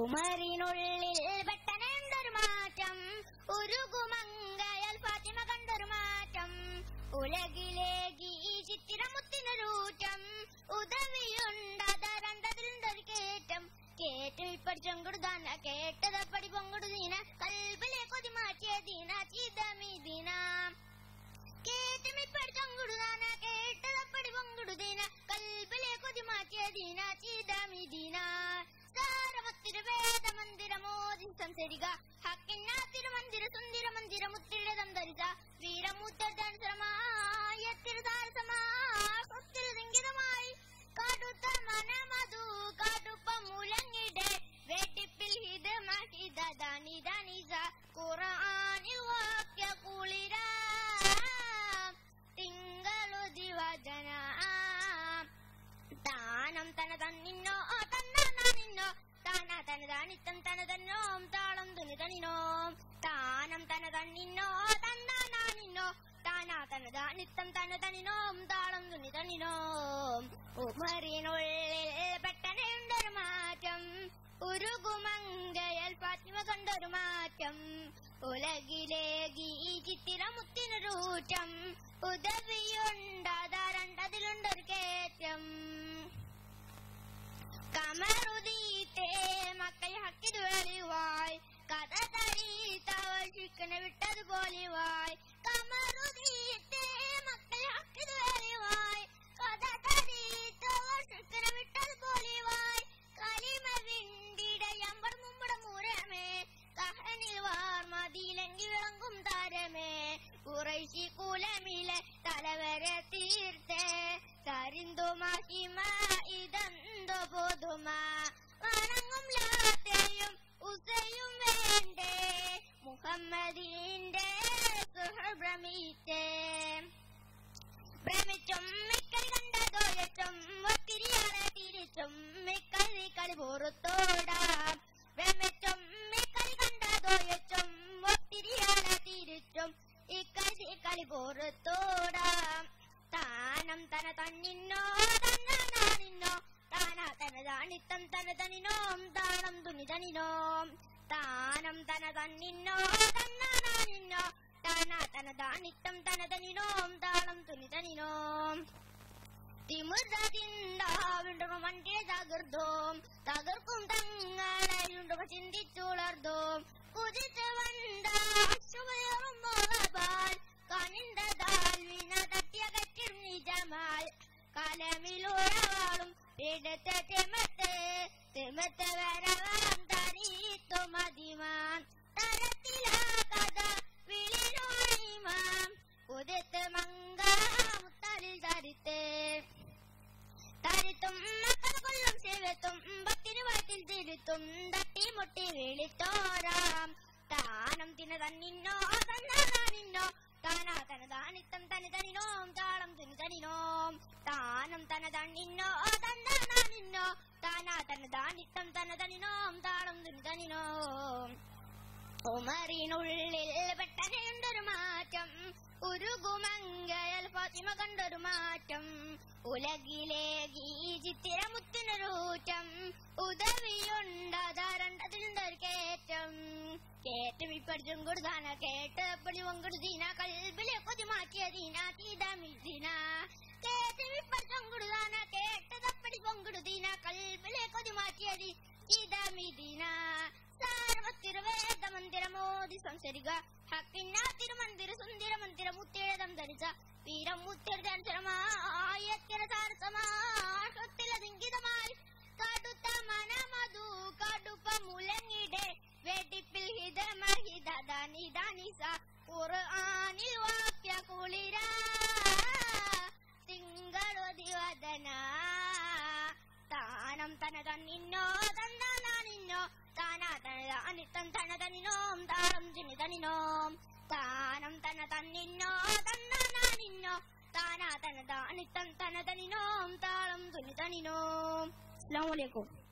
ഉമറിനുള്ളിൽ പെട്ടനെന്തൊരു മാറ്റം ഉരുകുമങ്കയൽ ഫാത്തിമ കണ്ടൊരു മാറ്റം ഉലകിലേക്ക് ഈ ചിത്തിരമുത്തിനൊരൂറ്റം ഉദവിയുണ്ടത രണ്ടതിലുണ്ടൊരു കേറ്റം കേറ്റം ഇപ്പടിച്ചും കൊടുതാന കേട്ടതപ്പടി പൊങ്കൊടുതീന കൽബിലെ കൊതി മാറ്റിയ ദീന ചിതമിദീന കേറ്റം ഇപ്പടിച്ചും കൊടുതാന കേട്ടതപ്പടി പൊങ്കൊടുതീന കൽബിലെ കൊതി മാറ്റിയ ദീന ചിതമിദീന സാരമത്തിരു വേദമന്ദിരമോദി സംസരിക ഹക്കിന്ന തിരുമന്ദിര സുന്ദര മന്ദിര മുത്തിഴതം ധരിച്ച വീരമുത്തരമായ തിരുതാരസമായി കടുത്ത മനമതു കടുപ്പ മുലങ്ങിടെ വെട്ടിപ്പിൽ ഹിത മഹിത ധനി ധനിസ ഖുർആനിൽ വാക്യ കുളിര തിങ്കളു ദിവജന താനം തന തന്നിന്നോ തന്ന നിന്നോ താന തന താനിത്തം തന തന്നോം താളം തുനി തനിനോം താനം തന തന്നിന്നോ തന്ന നിന്നോ താനാ തന താനിത്തം തന തനിനോം താളം തുനി തനിനോം ഉമറിനുള്ളിൽ പെട്ടനെന്തൊരു മാറ്റം ഉരുകുമങ്കയൽ ഫാത്തിമ കണ്ടൊരു മാറ്റം ഉലകിലേക്ക് ഈ ചിത്തിരമുത്തിനൊരൂറ്റം ഉദവിയുണ്ടാതാ രണ്ടതിലുണ്ടൊരു കേറ്റം കമറുദീത്തെ മക്കൾ ഹക്കിത് വെളിവായ് കഥ തരീത്തവൾ ചിക്കനെ വിട്ടതുപോലെ വായ് കമറുദീത്തെ മക്കൾ ഹക്കിത് വെളിവായ് കഥ തരീത്തവൾ ചിക്കനെ വിട്ടതുപോലെ വായ് കലിമ വിണ്ടിടയമ്പർ മുമ്പട മൂരമേ കഹനിൽ വാർ മതിയിലെങ്കി വിളങ്ങും താരമേ കുറൈശി കുലമിലെ തലവരെ തീർത്തേ തരിന്തു മഹിമ ഇതെന്തോ പൊതുമ വണങ്ങും ലാത്തയും ഉസയും വേണ്ടേ മുഹമ്മദീന്റെ സുഹഭ്രമിച്ചേ ഭ്രമിച്ചും മിക്കൽ കണ്ടതോയറ്റും ഒത്തിരിയേറെ തിരിച്ചും മിക്കൽ കളി പുറത്തോടാം ഭ്രമിച്ചും മിക്കൽ കണ്ടതോയറ്റും ഒത്തിരിയേറെ തിരിച്ചും ഇക്കലി കളി പുറത്തോടാം താനം തന തന്നിന്നോ തന്ന നിന്നോ താനാ തന താണിത്തം തന തനിനോം താണം തുനി തനിനോം താനം തന തന്നിന്നോ തന്ന നിന്നോ താനാ തന താണിത്തം തന തനിനോം താളം തുനി തനിനോം തിമിർന്നുണ്ടോ മണ്ടേ തകർത്തോം തകർക്കും തങ്ങളെയുണ്ടോ ചിന്തിച്ചുളർത്തോം കുതിച്ചു വന്ന അശ്വമേറും മോഹപാൽ കനിന്തതാൽ വിന തട്ടിയ കറ്റിർ നിജമാൽ കലമിലുറവാളും എടുത്ത തെമത്ത് തെമത്ത് വരവാം തരീത്തു മതിമാൻ തരത്തിലാ കഥ വിളിനോണിമാം ഉദിത്ത് മങ്കാമുത്തലിൽ തരിത്തേ തരുത്തും മക്കൾ കൊല്ലും സേവത്തും ഭക്തിന് വയറ്റിൽ തിരുത്തും തട്ടി മുട്ടി വിളിത്തോരാം താനം തിന തന്നിന്നോ തന്നിന്നോ താനാ തന താനിത്തം തനി തനിനോം താളം തുനി തനിനോം താനം തന തന്നിന്നോ തന്നിന്നോ താനാ തന താനിത്തം തന തനിനോം താളം തുനി തനിനോം ഉമറിനുള്ളിൽ പെട്ടനെന്തൊരു മാറ്റം ഉരുകുമങ്കയൽ ഫാത്തിമ കണ്ടൊരു മാറ്റം ഉലകിലേക്ക് ഈ ചിത്തിരമുത്തിനൊരൂറ്റം ഉദവിയുണ്ടതാ രണ്ടതിലുണ്ടൊരു കേറ്റം കേറ്റം ഇപ്പടിച്ചും കൊടുതാന കേട്ടപ്പടി വങ്കൊടുതീന കൽബിലെ കൊതി മാറ്റിയതീന തീതമിതീന കേറ്റം ഇപ്പടിച്ചും കൊടുതാന കേട്ടതപ്പടി പൊങ്കൊടുതീന കൽബിലെ കൊതി മാറ്റിയതി തീതമിതീന സാർവത്തിരുവേദ മന്ദിരമോദി സംസരിക ഹക്കിന്ന തിരുമന്ദിര സുന്ദര മന്ദിര മുത്തേഴതം ധരിച്ച വീരം മുത്തേഴതനുസരമായ സാരസമാഷത്തിലതിങ്കിതമായി കടുത്ത മനമതു കടുപ്പ മുലങ്ങിടെ വെടിപ്പിൽ ഹിതമഹിത ധനിധനിസ ഖുർആനിൽ വാക്യ കുളിര തിങ്കളു ദിവദന താനം തന തന്നിന്നോ തന്നാ നിന്നോ താനാ തന അനിത്തം തന തനിനോം താളം തിനി തനിനോം താനം തന തന്നിന്നോ തന്നാ നിന്നോ താനാ തന അനിത്തം തന തനിനോം താളം തുനി തനിനോം അസ്സലാമു അലൈക്കും